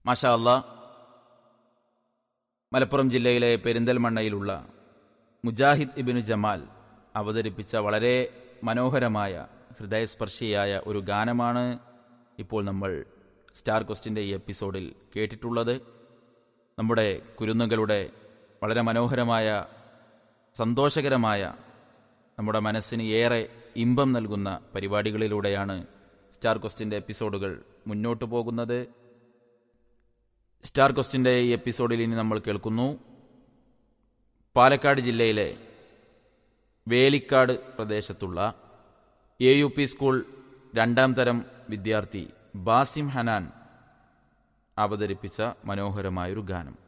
മാഷാ അല്ലാ മലപ്പുറം ജില്ലയിലെ പെരിന്തൽമണ്ണയിലുള്ള മുജാഹിദ് ഇബിനു ജമാൽ അവതരിപ്പിച്ച വളരെ മനോഹരമായ ഹൃദയസ്പർശിയായ ഒരു ഗാനമാണ് ഇപ്പോൾ നമ്മൾ സ്റ്റാർ ക്വസ്റ്റിൻ്റെ ഈ എപ്പിസോഡിൽ കേട്ടിട്ടുള്ളത് നമ്മുടെ കുരുന്നുകളുടെ വളരെ മനോഹരമായ സന്തോഷകരമായ നമ്മുടെ മനസ്സിന് ഏറെ ഇമ്പം നൽകുന്ന പരിപാടികളിലൂടെയാണ് സ്റ്റാർ ക്വസ്റ്റിൻ്റെ എപ്പിസോഡുകൾ മുന്നോട്ടു പോകുന്നത് സ്റ്റാർ ക്വസ്റ്റിൻ്റെ ഈ എപ്പിസോഡിൽ ഇനി നമ്മൾ കേൾക്കുന്നു പാലക്കാട് ജില്ലയിലെ വേലിക്കാട് പ്രദേശത്തുള്ള എ യു പി സ്കൂൾ രണ്ടാം തരം വിദ്യാർത്ഥി ബാസിം ഹനാൻ അവതരിപ്പിച്ച മനോഹരമായൊരു ഗാനം